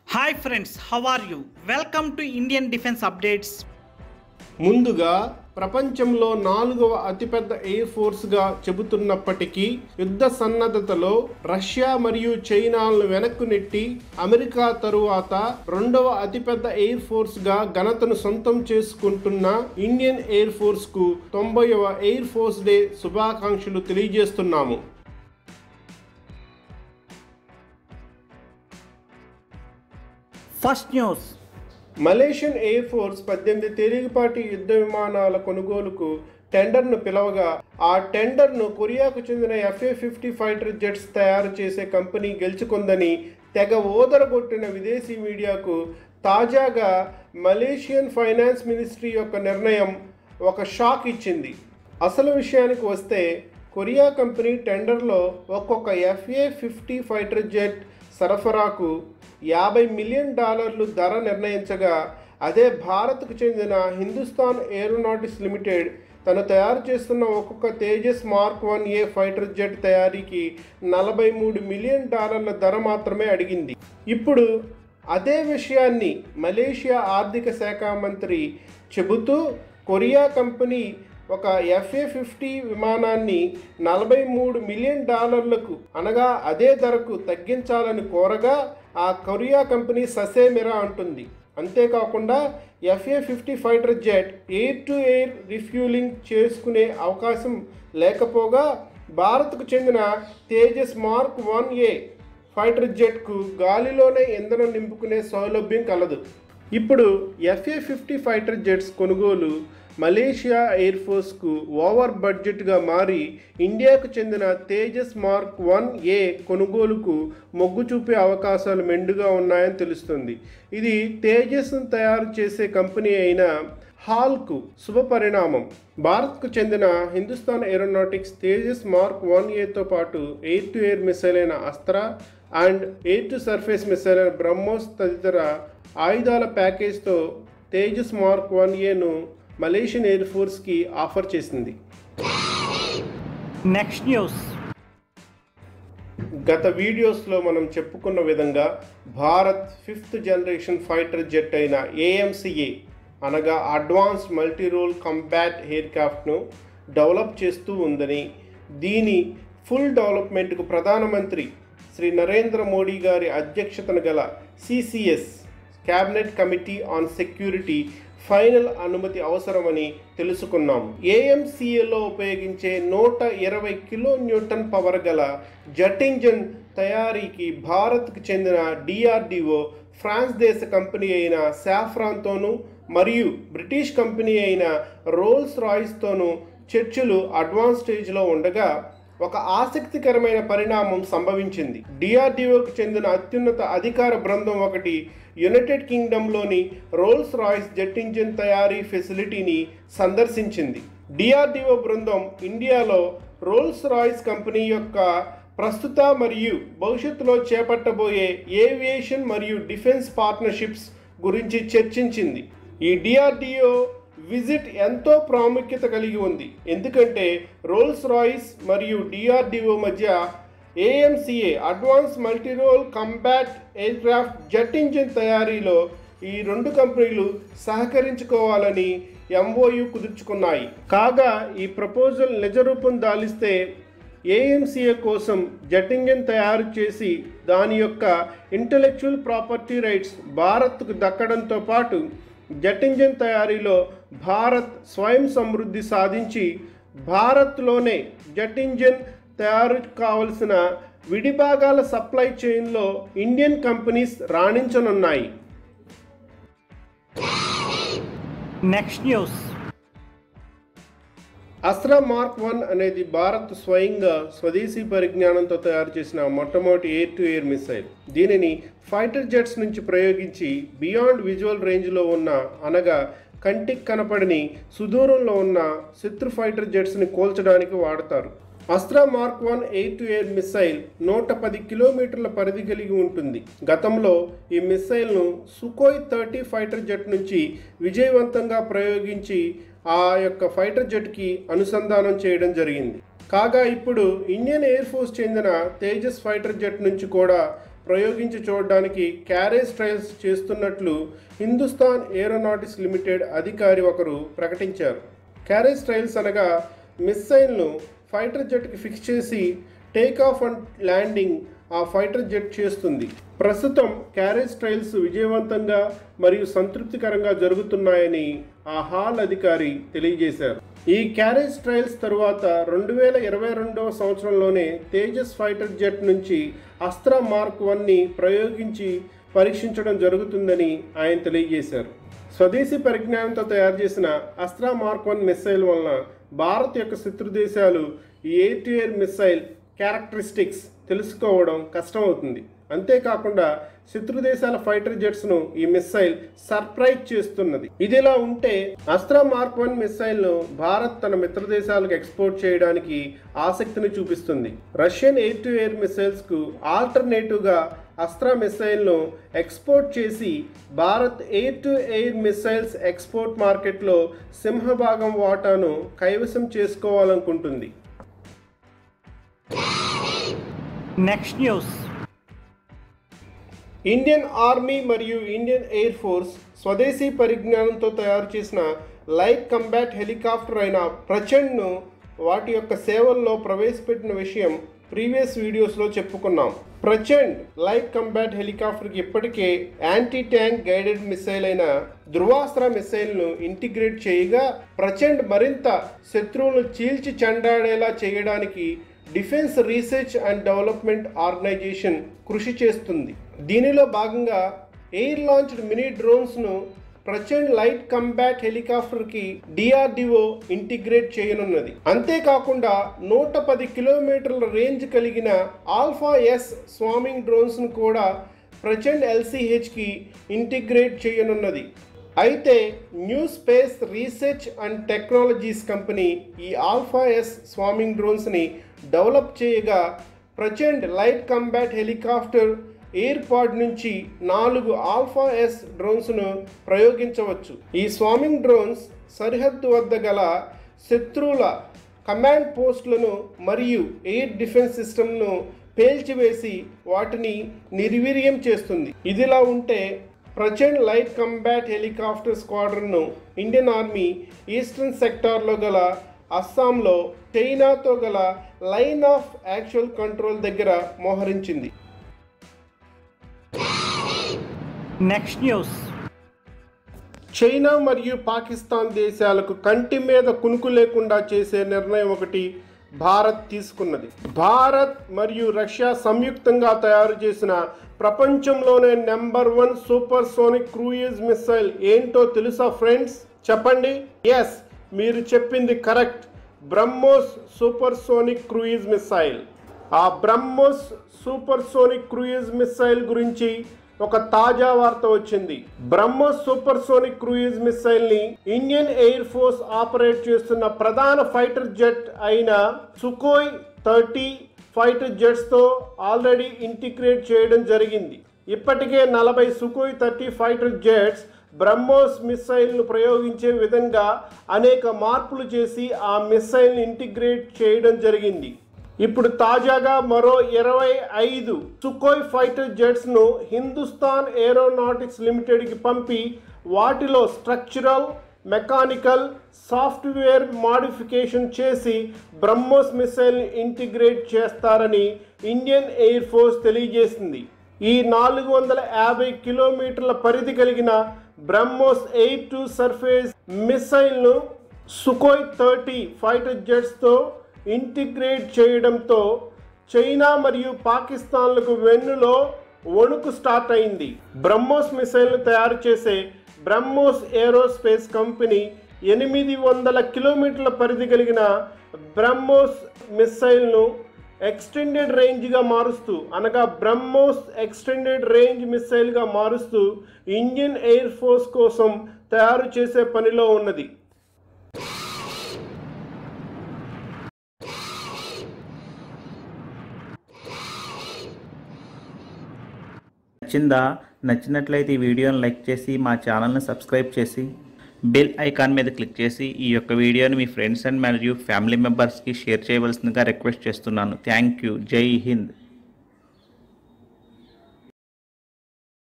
hi friends how are you welcome to Indian defence updates ముందుగా ప్రపంచంలో నాలుగవ అతిపెద్ద ఎయిర్ ఫోర్స్గా చెబుతున్నప్పటికీ యుద్ధ సన్నద్ధతలో రష్యా మరియు చైనాలను వెనక్కు నెట్టి అమెరికా తరువాత రెండవ అతిపెద్ద ఎయిర్ ఫోర్స్గా ఘనతను సొంతం చేసుకుంటున్న ఇండియన్ ఎయిర్ ఫోర్స్కు తొంభైవ ఎయిర్ ఫోర్స్ డే శుభాకాంక్షలు తెలియజేస్తున్నాము first news Malaysian air force పద్దెనిమిది తేలికపాటి యుద్ధ విమానాల కొనుగోలుకు టెండర్ను పిలవగా ఆ టెండర్ను కొరియాకు చెందిన ఎఫ్ఏ ఫిఫ్టీ ఫైటర్ జెట్స్ తయారు చేసే కంపెనీ గెలుచుకుందని తెగ ఓదరగొట్టిన విదేశీ మీడియాకు తాజాగా మలేషియన్ ఫైనాన్స్ మినిస్ట్రీ యొక్క నిర్ణయం ఒక షాక్ ఇచ్చింది అసలు విషయానికి వస్తే కొరియా కంపెనీ టెండర్లో ఒక్కొక్క ఎఫ్ఏ ఫిఫ్టీ ఫైటర్ జెట్ సరఫరాకు యాభై మిలియన్ డాలర్లు ధర నిర్ణయించగా అదే భారత్కు చెందిన హిందుస్థాన్ ఏరోనాటిక్స్ లిమిటెడ్ తను తయారు చేస్తున్న ఒక్కొక్క Tejas mark one A fighter jet తయారీకి నలభై మూడు మిలియన్ డాలర్ల ధర మాత్రమే అడిగింది ఇప్పుడు అదే విషయాన్ని మలేషియా ఆర్థిక శాఖ మంత్రి చెబుతూ కొరియా కంపెనీ ఒక ఎఫ్ఏ ఫిఫ్టీ విమానాన్ని నలభై మూడు మిలియన్ డాలర్లకు అనగా అదే ధరకు తగ్గించాలని కోరగా ఆ కొరియా కంపెనీ ససేమిరా అంటుంది అంతేకాకుండా FA fifty fighter jet air to air refuelling చేసుకునే అవకాశం లేకపోగా భారత్కు చెందిన Tejas mark one A fighter జెట్కు గాలిలోనే ఇంధనం నింపుకునే సౌలభ్యం కలదు ఇప్పుడు ఎఫ్ఏ ఫిఫ్టీ ఫైటర్ జెట్స్ కొనుగోలు మలేషియా ఎయిర్ ఫోర్స్కు ఓవర్ బడ్జెట్గా మారి ఇండియాకు చెందిన తేజస్ మార్క్ వన్ ఏ కొనుగోలుకు మొగ్గు చూపే అవకాశాలు మెండుగా ఉన్నాయని తెలుస్తుంది ఇది తేజస్ను తయారు చేసే కంపెనీ అయిన హాల్కు శుభ పరిణామం భారత్కు చెందిన Hindustan aeronautics Tejas mark one ఏతో పాటు ఎయిర్ టు ఎయిర్ మిసైల్ అయిన Astra and air to surface missile అయిన బ్రహ్మోస్ తదితర ఆయుధాల ప్యాకేజ్తో తేజస్ మార్క్ వన్ ఏను మలేషియన్ ఎయిర్ ఫోర్స్కి ఆఫర్ చేసింది నెక్స్ట్ న్యూస్ గత వీడియోస్లో మనం చెప్పుకున్న విధంగా Bharat fifth generation fighter jet అయిన ఏఎంసీఏ అనగా అడ్వాన్స్డ్ మల్టీ రోల్ కంబాట్ ఎయిర్క్రాఫ్ట్ను డెవలప్ చేస్తూ ఉందని దీని ఫుల్ డెవలప్మెంట్కు ప్రధానమంత్రి శ్రీ నరేంద్ర మోడీ గారి అధ్యక్షతన గల CCS cabinet committee on security final అనుమతి అవసరమని తెలుసుకున్నాం ఏఎంసీఏలో ఉపయోగించే నూట ఇరవై కిలో న్యూటన్ పవర్ గల జెట్ ఇంజన్ తయారీకి భారత్కు చెందిన డిఆర్డిఓ ఫ్రాన్స్ దేశ కంపెనీ అయిన సాఫ్రాన్తోనూ మరియు బ్రిటిష్ కంపెనీ అయిన రోల్స్ రాయిస్తోనూ చర్చలు అడ్వాన్స్ స్టేజ్లో ఉండగా ఒక ఆసక్తికరమైన పరిణామం సంభవించింది డిఆర్డిఓకు చెందిన అత్యున్నత అధికార బృందం ఒకటి యునైటెడ్ కింగ్డమ్లోని రోల్స్ రాయిస్ జెట్ ఇంజిన్ తయారీ ఫెసిలిటీని సందర్శించింది డిఆర్డిఓ బృందం ఇండియాలో రోల్స్ రాయిస్ కంపెనీ యొక్క ప్రస్తుత మరియు భవిష్యత్తులో చేపట్టబోయే ఏవియేషన్ మరియు డిఫెన్స్ పార్ట్నర్షిప్స్ గురించి చర్చించింది ఈ డిఆర్డిఓ విజిట్ ఎంతో ప్రాముఖ్యత కలిగి ఉంది ఎందుకంటే రోల్స్ రాయిస్ మరియు డిఆర్డిఓ మధ్య AMCA advance multirole combat aircraft jet engine తయారీలో ఈ రెండు కంపెనీలు సహకరించుకోవాలని ఎంఓయు కుదుర్చుకున్నాయి కాగా ఈ ప్రపోజల్ నిజరూపం దాలిస్తే ఏఎంసీఏ కోసం జెట్ ఇంజిన్ తయారు చేసి దాని యొక్క ఇంటలెక్చువల్ ప్రాపర్టీ రైట్స్ భారత్కు దక్కడంతో పాటు జెట్ ఇంజిన్ తయారీలో భారత్ స్వయం సమృద్ధి సాధించి భారత్లోనే జెట్ ఇంజిన్ తయారు కావలసిన విడిభాగాల సప్లై చైన్లో ఇండియన్ కంపెనీస్ రాణించనున్నాయి next news Astra mark one అనేది భారత్ స్వయంగా స్వదేశీ పరిజ్ఞానంతో తయారు చేసిన మొట్టమొదటి ఎయిర్ టు ఎయిర్ మిసైల్ దీనిని ఫైటర్ జెట్స్ నుంచి ప్రయోగించి బియాండ్ విజువల్ రేంజ్లో ఉన్న అనగా కంటికి కనపడని సుదూరంలో ఉన్న శత్రు ఫైటర్ జెట్స్ని కోల్చడానికి వాడతారు Astra mark one air to air missile నూట పది కిలోమీటర్ల పరిధి కలిగి ఉంటుంది గతంలో ఈ మిసైల్ను సుకోయ్ థర్టీ ఫైటర్ జెట్ నుంచి విజయవంతంగా ప్రయోగించి ఆ యొక్క ఫైటర్ జెట్కి అనుసంధానం చేయడం జరిగింది కాగా ఇప్పుడు ఇండియన్ ఎయిర్ ఫోర్స్ చెందిన తేజస్ ఫైటర్ జెట్ నుంచి కూడా ప్రయోగించి చూడడానికి క్యారేజ్ ట్రయల్స్ చేస్తున్నట్లు హిందుస్థాన్ ఏరోనాటిక్స్ లిమిటెడ్ అధికారి ఒకరు ప్రకటించారు క్యారేజ్ ట్రయల్స్ అనగా మిస్సైల్ను ఫైటర్ జెట్కి ఫిక్స్ చేసి టేక్ ఆఫ్ అండ్ ల్యాండింగ్ ఆ ఫైటర్ జెట్ చేస్తుంది ప్రస్తుతం క్యారేజ్ ట్రయల్స్ విజయవంతంగా మరియు సంతృప్తికరంగా జరుగుతున్నాయని ఆ హాల్ అధికారి తెలియజేశారు ఈ క్యారేజ్ ట్రయల్స్ తరువాత రెండు వేల ఇరవై రెండవ సంవత్సరంలోనే తేజస్ ఫైటర్ జెట్ నుంచి అస్త్ర మార్క్ వన్ని ప్రయోగించి పరీక్షించడం జరుగుతుందని ఆయన తెలియజేశారు స్వదేశీ పరిజ్ఞానంతో తయారు చేసిన అస్త్రా మార్క్ వన్ మిస్సైల్ వలన భారత్ యొక్క శత్రు దేశాలు ఈ air to air missile characteristics తెలుసుకోవడం కష్టమవుతుంది అంతేకాకుండా శత్రు దేశాల ఫైటర్ జెట్స్ ను ఈ మిస్సైల్ సర్ప్రైజ్ చేస్తున్నది ఇదిలా ఉంటే అస్త్రా మార్క్ వన్ మిస్సైల్ ను భారత్ తన మిత్ర దేశాలకు ఎక్స్పోర్ట్ చేయడానికి ఆసక్తిని చూపిస్తుంది Russian air to air missiles కు ఆల్టర్నేటివ్ గా అస్త్రా మిసైల్ ను ఎక్స్పోర్ట్ చేసి Bharat air to air missiles export మార్కెట్లో సింహభాగం వాటాను కైవసం చేసుకోవాలనుకుంటుంది నెక్స్ట్ న్యూస్ ఇండియన్ ఆర్మీ మరియు ఇండియన్ ఎయిర్ ఫోర్స్ స్వదేశీ పరిజ్ఞానంతో తయారు చేసిన లైట్ కంబాట్ హెలికాప్టర్ అయిన ప్రచండ్ను వాటి యొక్క సేవల్లో ప్రవేశపెట్టిన విషయం ప్రీవియస్ వీడియోస్లో చెప్పుకున్నాం ప్రచండ్ లైట్ కంబాట్ హెలికాప్టర్కి ఇప్పటికే యాంటీ ట్యాంక్ గైడెడ్ మిసైల్ అయిన ధృవాస్త్ర మిసైల్ను ఇంటిగ్రేట్ చేయగా ప్రచండ్ మరింత శత్రువులను చీల్చి చెండాడేలా చేయడానికి defence research and development organisation కృషి చేస్తుంది దీనిలో భాగంగా ఎయిర్ లాంచ్డ్ మినీ డ్రోన్స్ను ప్రచండ్ లైట్ కంబాట్ హెలికాప్టర్కి డిఆర్డిఓ ఇంటిగ్రేట్ చేయనున్నది అంతేకాకుండా నూట పది కిలోమీటర్ల రేంజ్ కలిగిన ఆల్ఫా ఎస్ స్వామింగ్ డ్రోన్స్ను కూడా ప్రచండ్ ఎల్సిహెచ్కి ఇంటిగ్రేట్ చేయనున్నది అయితే new space research and technologies company ఈ ఆల్ఫా ఎస్ స్వామింగ్ డ్రోన్స్ని డెవలప్ చేయగా Prachand light combat helicopter air pod నుంచి నాలుగు ఆల్ఫా ఎస్ డ్రోన్స్ను ప్రయోగించవచ్చు ఈ స్వామింగ్ డ్రోన్స్ సరిహద్దు వద్ద గల శత్రువుల కమాండ్ పోస్టులను మరియు ఎయిర్ డిఫెన్స్ సిస్టమ్ను పేల్చివేసి వాటిని నిర్వీర్యం చేస్తుంది ఇదిలా ఉంటే ప్రచండ్ లైట్ కంబాట్ హెలికాప్టర్ స్క్వాడ్రన్ను ఇండియన్ ఆర్మీ ఈస్టర్న్ సెక్టార్లో గల అస్సాంలో చైనాతో గల లైన్ ఆఫ్ యాక్చువల్ కంట్రోల్ దగ్గర మోహరించింది నెక్స్ట్ న్యూస్ చైనా మరియు పాకిస్తాన్ దేశాలకు కంటి మీద కునుకు లేకుండా చేసే నిర్ణయం ఒకటి భారత్ తీసుకున్నది భారత్ మరియు రష్యా సంయుక్తంగా తయారు చేసిన ప్రపంచంలోనే number one supersonic cruise missile ఏంటో తెలుసా ఫ్రెండ్స్ చెప్పండి ఎస్ మీరు చెప్పింది correct BrahMos supersonic cruise missile ఆ BrahMos supersonic cruise missile గురించి ఒక తాజా వార్త వచ్చింది BrahMos supersonic cruise missile ని ఇండియన్ ఎయిర్ ఫోర్స్ ఆపరేట్ చేస్తున్న ప్రధాన ఫైటర్ జెట్ అయిన సుకోయ్ థర్టీ ఫైటర్ జెట్స్ తో ఆల్రెడీ ఇంటిగ్రేట్ చేయడం జరిగింది ఇప్పటికే నలభై Sukhoi thirty fighter jets BrahMos మిస్సైల్ను ప్రయోగించే విధంగా అనేక మార్పులు చేసి ఆ మిస్సైల్ని ఇంటిగ్రేట్ చేయడం జరిగింది ఇప్పుడు తాజాగా మరో ఇరవై ఐదు సుకోయ్ ఫైటర్ జెట్స్ను హిందుస్థాన్ ఏరోనాటిక్స్ లిమిటెడ్కి పంపి వాటిలో స్ట్రక్చరల్ మెకానికల్ సాఫ్ట్వేర్ మాడిఫికేషన్ చేసి బ్రహ్మోస్ మిసైల్ని ఇంటిగ్రేట్ చేస్తారని ఇండియన్ ఎయిర్ ఫోర్స్ తెలియజేసింది ఈ నాలుగు వందల యాభై కిలోమీటర్ల పరిధి కలిగిన బ్రహ్మోస్ ఎయిర్ టు సర్ఫేస్ మిసైల్ను సుకోయ్ థర్టీ ఫైటర్ జెట్స్తో ఇంటిగ్రేట్ చేయడంతో చైనా మరియు పాకిస్తాన్లకు వెన్నులో వణుకు స్టార్ట్ అయింది బ్రహ్మోస్ మిసైల్ను తయారు చేసే బ్రహ్మోస్ ఏరోస్పేస్ కంపెనీ ఎనిమిది వందల కిలోమీటర్ల పరిధి కలిగిన బ్రహ్మోస్ మిసైల్ను ఎక్స్టెండెడ్ రేంజ్గా మారుస్తూ అనగా బ్రహ్మోస్ ఎక్స్టెండెడ్ రేంజ్ మిసైల్గా మారుస్తూ ఇండియన్ ఎయిర్ ఫోర్స్ కోసం తయారు చేసే పనిలో ఉన్నది నచ్చిందా నచ్చినట్లయితే ఈ వీడియోని లైక్ చేసి మా ఛానల్ని సబ్స్క్రైబ్ చేసి బెల్ ఐకాన్ మీద క్లిక్ చేసి ఈ యొక్క వీడియోని మీ ఫ్రెండ్స్ అండ్ మరియు ఫ్యామిలీ మెంబర్స్కి షేర్ చేయవలసిందిగా రిక్వెస్ట్ చేస్తున్నాను థ్యాంక్ యూ జై హింద్